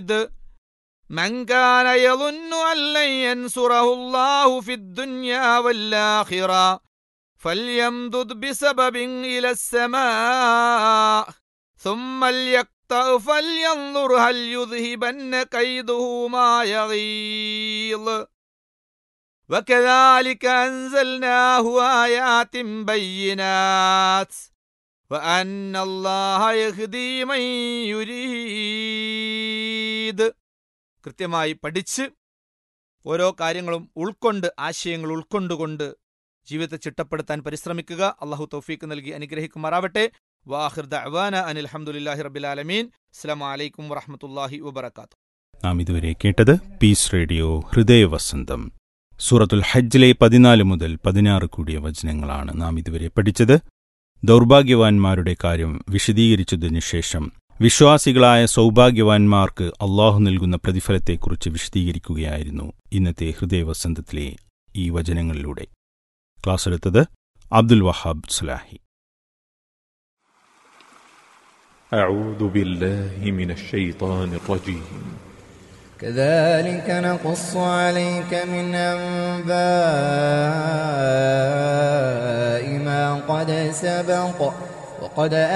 بعيد من كان يظن أن لن ينصره الله في الدنيا والآخرة فليمدد بسبب إلى السماء ثم ليقطع فلينظر هل يذهبن كيده ما يغيظ وكذلك أنزلناه آيات بينات وأن الله يهدي من يريد കൃത്യമായി പഠിച്ച് ഓരോ കാര്യങ്ങളും ഉൾക്കൊണ്ട് ആശയങ്ങൾ ഉൾക്കൊണ്ടുകൊണ്ട് ജീവിതത്തെ ചിട്ടപ്പെടുത്താൻ പരിശ്രമിക്കുക അള്ളാഹു തൗഫീക്ക് നൽകി അനുഗ്രഹിക്കുമാറാവട്ടെ വാഹിർ ദഅ്വാന അനിൽ ഹംദുലില്ലാഹി റബ്ബിൽ ആലമീൻ അസ്സലാമു അലൈക്കും വറഹ്മത്തുള്ളാഹി വബറകാത്തു നാം ഇതുവരെ കേട്ടത് പീസ് റേഡിയോ ഹൃദയവസന്തം സൂറത്തുൽ ഹജ്ജിലെ പതിനാല് മുതൽ പതിനാറ് കൂടിയ വചനങ്ങളാണ് നാം ഇതുവരെ പഠിച്ചത് ദൗർഭാഗ്യവാന്മാരുടെ കാര്യം വിശദീകരിച്ചതിനു ശേഷം വിശ്വാസികളായ സൗഭാഗ്യവാന്മാർക്ക് അള്ളാഹു നൽകുന്ന പ്രതിഫലത്തെക്കുറിച്ച് വിശദീകരിക്കുകയായിരുന്നു ഇന്നത്തെ ഹൃദയവസന്തത്തിലെ ഈ വചനങ്ങളിലൂടെ ക്ലാസ് എടുത്തത് അബ്ദുൽ വഹാബ് സുലാഹി أعوذ بالله من الشيطان الرجيم كذلك نقص عليك من أنباء ما قد سبق وقد